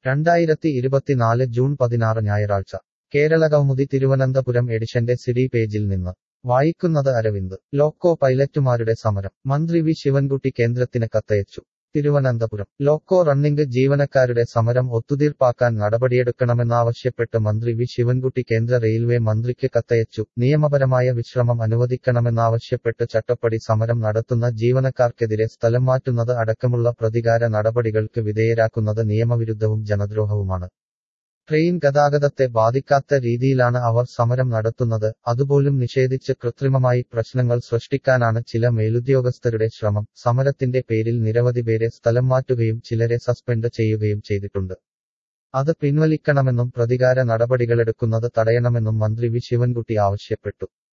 രണ്ടായിരത്തി ഇരുപത്തിനാല് ജൂൺ പതിനാറ് ഞായറാഴ്ച കേരളകൗമുദി തിരുവനന്തപുരം എഡിഷന്റെ സിഡി പേജിൽ നിന്ന് വായിക്കുന്നത് അരവിന്ദ് ലോക്കോ പൈലറ്റുമാരുടെ സമരം മന്ത്രി വി ശിവൻകുട്ടി കേന്ദ്രത്തിന് കത്തയച്ചു തിരുവനന്തപുരം ലോക്കോ റണ്ണിംഗ് ജീവനക്കാരുടെ സമരം ഒത്തുതീർപ്പാക്കാൻ നടപടിയെടുക്കണമെന്നാവശ്യപ്പെട്ട് മന്ത്രി വി ശിവൻകുട്ടി കേന്ദ്ര റെയിൽവേ മന്ത്രിക്ക് കത്തയച്ചു നിയമപരമായ വിശ്രമം അനുവദിക്കണമെന്നാവശ്യപ്പെട്ട് ചട്ടപ്പടി സമരം നടത്തുന്ന ജീവനക്കാർക്കെതിരെ സ്ഥലം മാറ്റുന്നത് അടക്കമുള്ള പ്രതികാര നടപടികൾക്ക് വിധേയരാക്കുന്നത് നിയമവിരുദ്ധവും ജനദ്രോഹവുമാണ് ട്രെയിൻ ഗതാഗതത്തെ ബാധിക്കാത്ത രീതിയിലാണ് അവർ സമരം നടത്തുന്നത് അതുപോലും നിഷേധിച്ച് കൃത്രിമമായി പ്രശ്നങ്ങൾ സൃഷ്ടിക്കാനാണ് ചില മേലുദ്യോഗസ്ഥരുടെ ശ്രമം സമരത്തിന്റെ പേരിൽ നിരവധി പേരെ സ്ഥലം മാറ്റുകയും ചിലരെ സസ്പെൻഡ് ചെയ്യുകയും ചെയ്തിട്ടുണ്ട് അത് പിൻവലിക്കണമെന്നും പ്രതികാര നടപടികളെടുക്കുന്നത് തടയണമെന്നും മന്ത്രി വി ശിവൻകുട്ടി ആവശ്യപ്പെട്ടു